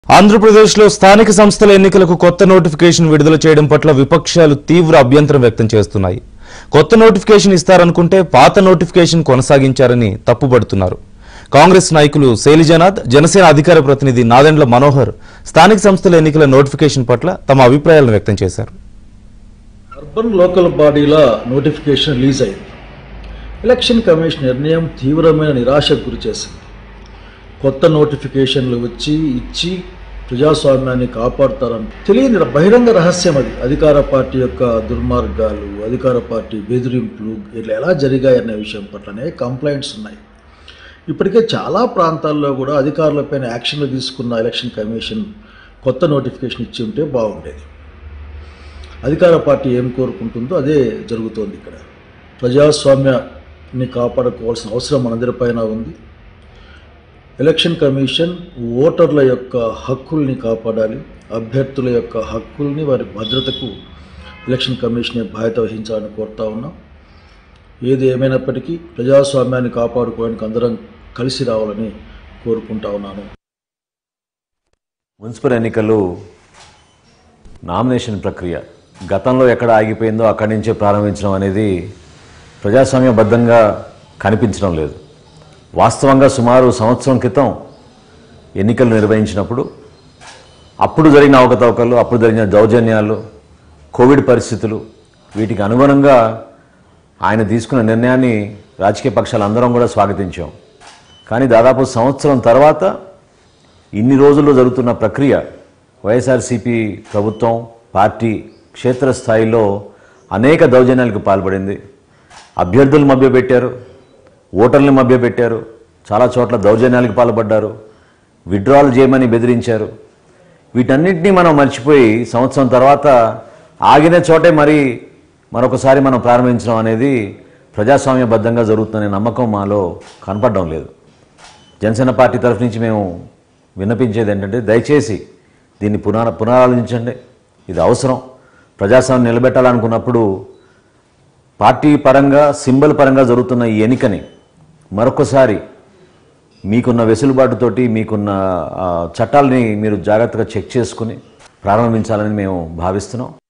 ఆంధ్రప్రదేశ్లో స్థానిక సంస్థల ఎన్నికలకు కొత్త నోటిఫికేషన్ విడుదల చేయడం పట్ల విపక్షాలు తీవ్ర అభ్యంతరం వ్యక్తం చేస్తున్నాయి కొత్త నోటిఫికేషన్ ఇస్తారనుకుంటే పాత నోటిఫికేషన్ కొనసాగించారని తప్పుపడుతున్నారు కాంగ్రెస్ నాయకులు శైలజనాథ్ జనసేన అధికార ప్రతినిధి నాదెండ్ల మనోహర్ స్థానిక సంస్థల ఎన్నికల నోటిఫికేషన్ పట్ల తమ అభిప్రాయాలను వ్యక్తం చేశారు అర్బన్ లోకల్ బాడీల నోటిఫికేషన్ రిలీజ్ అయింది ఎలక్షన్ కమిషన్ నిర్ణయం తీవ్రమైన నిరాశకు గురిచేసింది కొత్త నోటిఫికేషన్లు వచ్చి ఇచ్చి ప్రజాస్వామ్యాన్ని కాపాడుతారని తెలియని బహిరంగ రహస్యం అది అధికార పార్టీ యొక్క దుర్మార్గాలు అధికార పార్టీ బెదిరింపులు ఇట్లా ఎలా జరిగాయనే విషయం పట్లనే కంప్లైంట్స్ ఉన్నాయి ఇప్పటికే చాలా ప్రాంతాల్లో కూడా అధికారులపైన యాక్షన్లు తీసుకున్న ఎలక్షన్ కమిషన్ కొత్త నోటిఫికేషన్ ఇచ్చి ఉంటే బాగుండేది అధికార పార్టీ ఏం కోరుకుంటుందో అదే జరుగుతోంది ఇక్కడ ప్రజాస్వామ్యాన్ని కాపాడుకోవాల్సిన అవసరం మనందరిపైన ఉంది ఎలక్షన్ కమిషన్ ఓటర్ల యొక్క హక్కుల్ని కాపాడాలి అభ్యర్థుల యొక్క హక్కుల్ని వారి భద్రతకు ఎలక్షన్ కమిషనే బాధ్యత వహించాలని కోరుతా ఉన్నాం ఏది ఏమైనప్పటికీ ప్రజాస్వామ్యాన్ని కాపాడుకోవడానికి అందరం కలిసి రావాలని కోరుకుంటా ఉన్నాను మున్సిపల్ ఎన్నికలు నామినేషన్ ప్రక్రియ గతంలో ఎక్కడ ఆగిపోయిందో అక్కడి నుంచే ప్రారంభించడం అనేది ప్రజాస్వామ్యబద్ధంగా కనిపించడం లేదు వాస్తవంగా సుమారు సంవత్సరం క్రితం ఎన్నికలు నిర్వహించినప్పుడు అప్పుడు జరిగిన అవకతవకలు అప్పుడు జరిగిన దౌర్జన్యాలు కోవిడ్ పరిస్థితులు వీటికి అనుగుణంగా ఆయన తీసుకున్న నిర్ణయాన్ని రాజకీయ పక్షాలు అందరం కూడా స్వాగతించాం కానీ దాదాపు సంవత్సరం తర్వాత ఇన్ని రోజుల్లో జరుగుతున్న ప్రక్రియ వైఎస్ఆర్సీపీ ప్రభుత్వం పార్టీ క్షేత్రస్థాయిలో అనేక దౌర్జన్యాలకు పాల్పడింది అభ్యర్థులు మభ్యపెట్టారు ఓటర్లను మభ్యపెట్టారు చాలా చోట్ల దౌర్జన్యాలకు పాల్పడ్డారు విడ్రాల్ చేయమని బెదిరించారు వీటన్నిటినీ మనం మర్చిపోయి సంవత్సరం తర్వాత ఆగిన చోటే మరి మరొకసారి మనం ప్రారంభించడం అనేది ప్రజాస్వామ్యబద్ధంగా జరుగుతుందనే నమ్మకం మాలో కనపడడం లేదు జనసేన పార్టీ తరఫు నుంచి మేము విన్నపించేది ఏంటంటే దయచేసి దీన్ని పునర పునరాలోచించండి ఇది అవసరం ప్రజాస్వామ్యం నిలబెట్టాలనుకున్నప్పుడు పార్టీ పరంగా సింబల్ పరంగా జరుగుతున్న ఈ ఎన్నికని మరొకసారి మీకున్న వెసులుబాటుతోటి మీకున్న ఆ, చట్టాలని మీరు జాగ్రత్తగా చెక్ చేసుకుని ప్రారంభించాలని మేము భావిస్తున్నాం